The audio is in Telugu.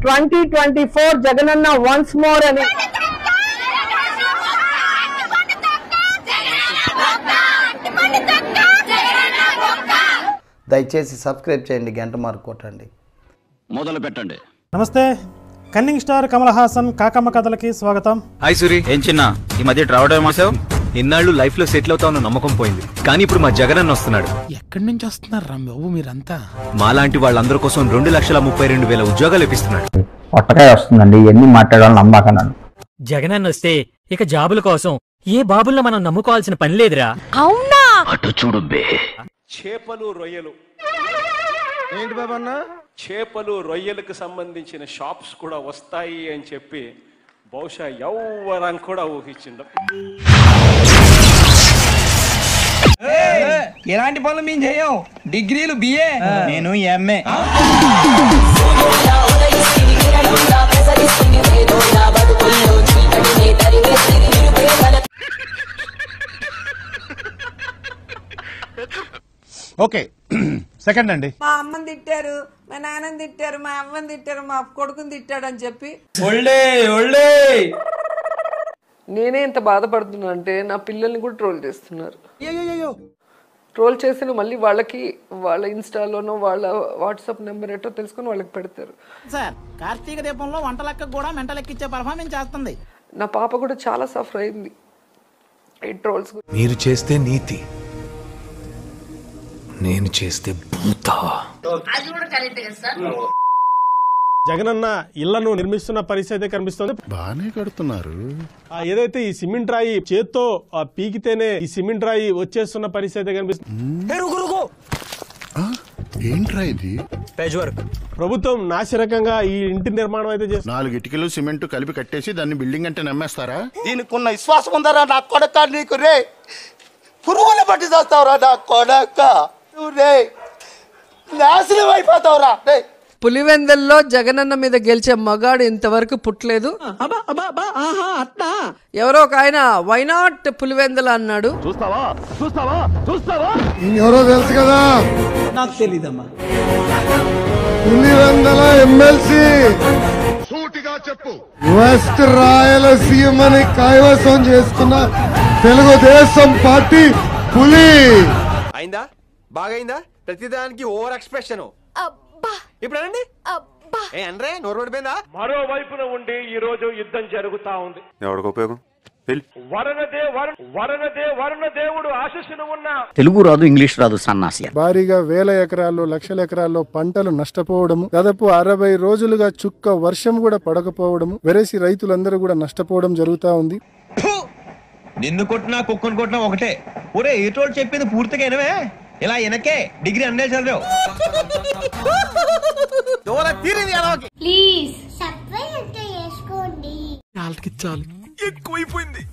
ట్వంటీ ట్వంటీ ఫోర్ జగనన్న వన్స్ మోర్ అని దయచేసి సబ్స్క్రైబ్ చేయండి గంట మార్క్ కొట్టండి మొదలు పెట్టండి నమస్తే కన్నింగ్ స్టార్ కమల్ హాసన్ కాకమ్మ కథలకి స్వాగతం హాయ్ సూరి ఏం చిన్న ఈ మధ్య ట్రావెల్ మాసావు ఇన్నాళ్ళు లైఫ్ లో సెటిల్ అవుతావున్న నమ్మకం పోయింది కానీ ఇప్పుడు మా జగనన్న వస్తున్నాడు ఎక్కడి నుంచి వస్తున్నారు రా బాబు మీరంతా మాలాంటి వాళ్ళందరి కోసం రెండు లక్షల ముప్పై రెండు వేల ఉద్యోగాలు ఇప్పిస్తున్నాడు పొట్టకాయ వస్తుందండి ఎన్ని మాట్లాడాలని నమ్మకన్నాను జగనన్న వస్తే ఇక జాబుల కోసం ఏ బాబుల్లో మనం నమ్ముకోవాల్సిన పని లేదురా అటు చూడు బే చేపలు రొయ్యలు ఏంటి బాబన్న చేపలు రొయ్యలకు సంబంధించిన షాప్స్ కూడా వస్తాయి అని చెప్పి బహుశా ఎవ్వరం కూడా ఊహించిండం ఎలాంటి పనులు మేము చేయం డిగ్రీలు బిఏ నేను ఎంఏ ఓకే సెకండ్ అండి మా అమ్మని తిట్టారు మా నాన్నని తిట్టారు మా అమ్మని తిట్టారు మా కొడుకుని తిట్టాడు అని చెప్పి ఒళ్ళే ఒళ్ళే నేనే ఇంత బాధపడుతున్నా అంటే నా పిల్లల్ని కూడా ట్రోల్ చేస్తున్నారు ట్రోల్ చేసిన మళ్ళీ వాళ్ళకి వాళ్ళ ఇన్స్టాలోనో వాళ్ళ వాట్సాప్ నెంబర్ ఎటో తెలుసుకొని వాళ్ళకి పెడతారు సార్ కార్తీక దీపంలో వంట లెక్క కూడా మెంట లెక్కిచ్చే పర్ఫార్మెన్స్ చేస్తుంది నా పాప కూడా చాలా సఫర్ అయింది ఈ ట్రోల్స్ మీరు చేస్తే నీతి నేను చేస్తే భూత జగనన్న ఇళ్లను నిర్మిస్తున్న పరిస్థితి అయితే కనిపిస్తుంది బానే కడుతున్నారు ఆ ఏదైతే ఈ సిమెంట్ రాయి చేత్తో ఆ పీకితేనే ఈ సిమెంట్ రాయి వచ్చేస్తున్న పరిస్థితి అయితే కనిపిస్తుంది ఏంట్రా ఇది ప్రభుత్వం నాసిరకంగా ఈ ఇంటి నిర్మాణం అయితే చేస్తుంది నాలుగు ఇటుకలు సిమెంట్ కలిపి కట్టేసి దాన్ని బిల్డింగ్ అంటే నమ్మేస్తారా దీనికి ఉన్న విశ్వాసం ఉందరా నా కొడక నీకు రే పురుగులు పట్టి చేస్తావురా నా కొడక నువ్వు రే నాశనం అయిపోతావురా రే పులివెందల్లో జగనన్న మీద గెలిచే మగాడు ఇంతవరకు పుట్టలేదు ఎవరో ఒక ఆయన వైనాట్ పులివెందల అన్నాడు ఎవరో తెలుసు కదా నాకు తెలీదమ్మా పులివెందల ఎమ్మెల్సీ సూటిగా చెప్పు వెస్ట్ రాయలసీమ అని కైవసం చేసుకున్న తెలుగుదేశం పార్టీ పులి అయిందా బాగైందా ప్రతిదానికి ఓవర్ ఎక్స్ప్రెషన్ ఇప్పుడు అనండి ఏ అనరే నోరు పడిపోయిందా మరోవైపున ఉండి ఈ రోజు యుద్ధం జరుగుతా ఉంది ఎవరికి ఉపయోగం వరుణదే వరుణ వరుణదే వరుణ దేవుడు ఆశస్సును ఉన్న తెలుగు రాదు ఇంగ్లీష్ రాదు సన్నాసి భారీగా వేల ఎకరాల్లో లక్షల ఎకరాల్లో పంటలు నష్టపోవడము దాదాపు అరవై రోజులుగా చుక్క వర్షం కూడా పడకపోవడము వెరసి రైతులందరూ కూడా నష్టపోవడం జరుగుతా ఉంది నిన్ను కొట్టినా కుక్కను కొట్టినా ఒకటే ఒరే ఏటోడు చెప్పింది పూర్తిగా వినవే ఇలా వెనకే డిగ్రీ అన్నే చదివావు ప్లీజ్ సబ్స్క్రైబ్ చేసుకోండి వాళ్ళకి చాలు ఎక్కువైపోయింది